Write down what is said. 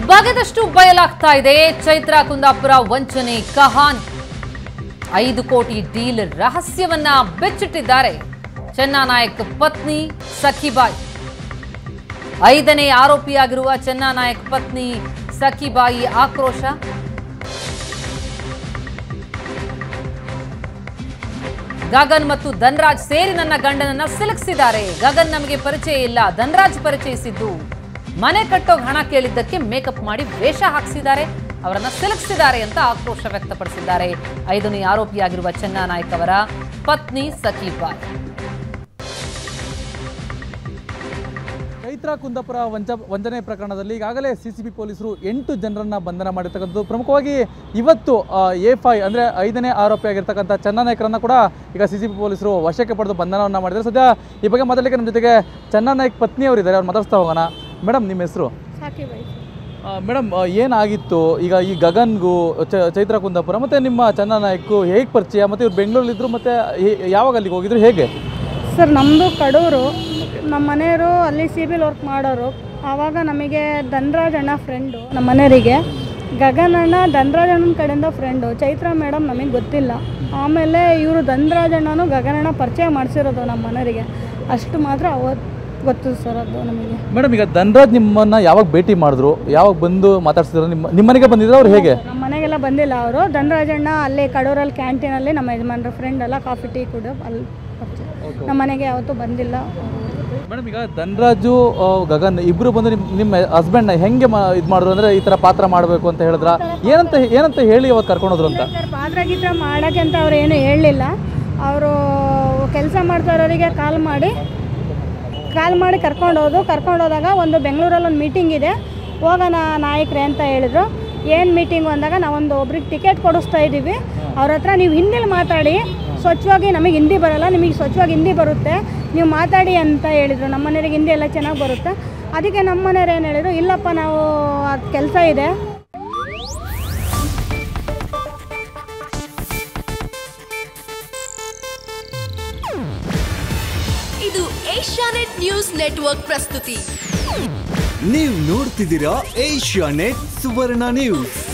ಬಗೆದಷ್ಟು ಬಯಲಾಗ್ತಾ ಇದೆ ಚೈತ್ರ ಕುಂದಾಪುರ ವಂಚನೆ ಕಹಾನಿ ಐದು ಕೋಟಿ ಡೀಲ್ ರಹಸ್ಯವನ್ನ ಬೆಚ್ಚಿಟ್ಟಿದ್ದಾರೆ ಚೆನ್ನಾನಾಯಕ್ ಪತ್ನಿ ಸಖಿಬಾಯಿ ಐದನೇ ಆರೋಪಿಯಾಗಿರುವ ಚೆನ್ನಾನಾಯಕ್ ಪತ್ನಿ ಸಖಿಬಾಯಿ ಆಕ್ರೋಶ ಗಗನ್ ಮತ್ತು ಧನ್ರಾಜ್ ಸೇರಿ ನನ್ನ ಗಂಡನನ್ನ ಸಿಲುಕಿಸಿದ್ದಾರೆ ಗಗನ್ ನಮಗೆ ಪರಿಚಯ ಇಲ್ಲ ಧನ್ರಾಜ್ ಪರಿಚಯಿಸಿದ್ದು ಮನೆ ಕಟ್ಟೋಗ್ ಹಣ ಕೇಳಿದ್ದಕ್ಕೆ ಮೇಕಪ್ ಮಾಡಿ ವೇಷ ಹಾಕಿಸಿದ್ದಾರೆ ಅವರನ್ನ ಸಿಲುಕಿಸಿದ್ದಾರೆ ಅಂತ ಆಕ್ರೋಶ ವ್ಯಕ್ತಪಡಿಸಿದ್ದಾರೆ ಐದನೇ ಆರೋಪಿಯಾಗಿರುವ ಚೆನ್ನಾನಾಯ್ಕ್ ಅವರ ಪತ್ನಿ ಸಖಿಬಾಯಿ ಚೈತ್ರ ಕುಂದಾಪುರ ವಂಚ ವಂಚನೆ ಪ್ರಕರಣದಲ್ಲಿ ಈಗಾಗಲೇ ಸಿ ಸಿ ಬಿ ಪೊಲೀಸರು ಎಂಟು ಜನರನ್ನ ಬಂಧನ ಮಾಡಿರ್ತಕ್ಕಂಥದ್ದು ಪ್ರಮುಖವಾಗಿ ಇವತ್ತು ಎ ಫೈ ಅಂದರೆ ಐದನೇ ಆರೋಪಿಯಾಗಿರ್ತಕ್ಕಂಥ ಚನ್ನಾನಾಯ್ಕರನ್ನ ಕೂಡ ಈಗ ಸಿ ಸಿ ಬಿ ಪೊಲೀಸರು ವಶಕ್ಕೆ ಪಡೆದು ಬಂಧನವನ್ನು ಮಾಡಿದ್ದಾರೆ ಸದ್ಯ ಈ ಬಗ್ಗೆ ಮಾತಾಡಲಿಕ್ಕೆ ನಮ್ಮ ಜೊತೆಗೆ ಚನ್ನಾನಾಯ್ಕ್ ಪತ್ನಿಯವರಿದ್ದಾರೆ ಅವ್ರು ಮಾತಾಡ್ಸ್ತಾ ಹೋಗೋಣ ಮೇಡಮ್ ನಿಮ್ಮ ಹೆಸರು ಸಾಕಿಬಾಯಿ ಮೇಡಮ್ ಏನಾಗಿತ್ತು ಈಗ ಈ ಗಗನ್ಗೂ ಚ- ಚೈತ್ರ ಕುಂದಾಪುರ ಮತ್ತು ನಿಮ್ಮ ಚನ್ನಾನಾಯ್ಕು ಹೇಗೆ ಪರಿಚಯ ಮತ್ತು ಇವ್ರು ಬೆಂಗಳೂರಲ್ಲಿದ್ದರು ಮತ್ತು ಯಾವಾಗ ಅಲ್ಲಿಗೆ ಹೋಗಿದ್ರು ಹೇಗೆ ಸರ್ ನಮ್ಮದು ಕಡೂರು ನಮ್ಮ ಮನೆಯವರು ಅಲ್ಲಿ ಸಿ ಬಿಲ್ ವರ್ಕ್ ಮಾಡೋರು ಆವಾಗ ನಮಗೆ ಧನ್ರಾಜ್ ಅಣ್ಣ ಫ್ರೆಂಡು ನಮ್ಮ ಮನೆಯವರಿಗೆ ಗಗನ್ ಅಣ್ಣ ಧನ್ರಾಜ್ ಅಣ್ಣನ ಕಡೆಯಿಂದ ಫ್ರೆಂಡು ಚೈತ್ರ ಮೇಡಮ್ ನಮಗೆ ಗೊತ್ತಿಲ್ಲ ಆಮೇಲೆ ಇವರು ಧನ್ರಾಜ್ ಅಣ್ಣನೂ ಗಗನ್ ಅಣ್ಣ ಪರಿಚಯ ಮಾಡಿಸಿರೋದು ನಮ್ಮ ಮನೆಯವರಿಗೆ ಅಷ್ಟು ಮಾತ್ರ ಅವತ್ತು ಗೊತ್ತು ಸರ್ ಅದು ನಮಗೆ ಮೇಡಮ್ ಈಗ ಧನ್ರಾಜ್ ನಿಮ್ಮನ್ನ ಯಾವಾಗ ಭೇಟಿ ಮಾಡಿದ್ರು ಯಾವಾಗ ಬಂದು ಮಾತಾಡ್ಸಿದ್ರು ನಿಮ್ಮ ನಿಮ್ಮ ಮನೆಗೆ ಬಂದಿದ್ರು ಅವ್ರು ಹೇಗೆ ನಮ್ಮ ಮನೆಗೆಲ್ಲ ಬಂದಿಲ್ಲ ಅವರು ಧನ್ರಾಜಣ್ಣ ಅಲ್ಲೇ ಕಡೂರಲ್ಲಿ ಕ್ಯಾಂಟೀನಲ್ಲಿ ನಮ್ಮ ಯಜಮಾನ್ರ ಫ್ರೆಂಡ್ ಎಲ್ಲ ಕಾಫಿ ಟೀ ಕುಡಿದು ಅಲ್ಲಿ ಪರಿಚಯ ನಮ್ಮ ಮನೆಗೆ ಯಾವತ್ತೂ ಬಂದಿಲ್ಲ ಮೇಡಮ್ ಈಗ ಧನ್ರಾಜು ಆ, ಗಗನ್ ಇಬ್ರು ಬಂದು ನಿಮ್ಮ ನಿಮ್ಮ ಹಸ್ಬೆಂಡ್ನ ಹೆಂಗೆ ಮಾ ಇದು ಮಾಡಿದ್ರು ಅಂದರೆ ಈ ಥರ ಪಾತ್ರ ಮಾಡಬೇಕು ಅಂತ ಹೇಳಿದ್ರ ಏನಂತ ಏನಂತ ಹೇಳಿ ಅವತ್ತು ಕರ್ಕೊಂಡೋದ್ರು ಅಂತ ಸರ್ ಪಾತ್ರ ಗೀತ್ರ ಮಾಡೋಕ್ಕೆ ಅಂತ ಅವ್ರು ಏನು ಹೇಳಲಿಲ್ಲ ಅವರು ಕೆಲಸ ಮಾಡ್ತಾ ಇರೋರಿಗೆ ಕಾಲ್ ಮಾಡಿ ಕಾಲ್ ಮಾಡಿ ಕರ್ಕೊಂಡು ಹೋದು ಕರ್ಕೊಂಡು ಹೋದಾಗ ಒಂದು ಬೆಂಗಳೂರಲ್ಲಿ ಒಂದು ಮೀಟಿಂಗ್ ಇದೆ ಹೋಗೋಣ ನಾಯಕರೇ ಅಂತ ಹೇಳಿದ್ರು ಏನು ಮೀಟಿಂಗು ಅಂದಾಗ ನಾವೊಂದು ಒಬ್ರಿಗೆ ಟಿಕೆಟ್ ಕೊಡಿಸ್ತಾ ಇದ್ದೀವಿ ಅವ್ರ ಹತ್ರ ನೀವು ಹಿಂದಿಲಿ ಮಾತಾಡಿ ಸ್ವಚ್ಛವಾಗಿ ನಮಗೆ ಹಿಂದಿ ಬರಲ್ಲ ನಿಮಗೆ ಸ್ವಚ್ಛವಾಗಿ ಹಿಂದಿ ಬರುತ್ತೆ ನೀವು ಮಾತಾಡಿ ಅಂತ ಹೇಳಿದರು ನಮ್ಮ ಮನೆಯವರಿಗೆ ಹಿಂದಿ ಎಲ್ಲ ಚೆನ್ನಾಗಿ ಬರುತ್ತೆ ಅದಕ್ಕೆ ನಮ್ಮ ಮನೆಯವ್ರು ಏನು ಹೇಳಿದ್ರು ಇಲ್ಲಪ್ಪ ನಾವು ಅದು ಕೆಲಸ ಇದೆ ಇದು ಏಷ್ಯಾನೆಟ್ ನ್ಯೂಸ್ ನೆಟ್ವರ್ಕ್ ಪ್ರಸ್ತುತಿ ನೀವು ನೋಡ್ತಿದ್ದೀರಾ ಏಷ್ಯಾ ನೆಟ್ ಸುವರ್ಣ ನ್ಯೂಸ್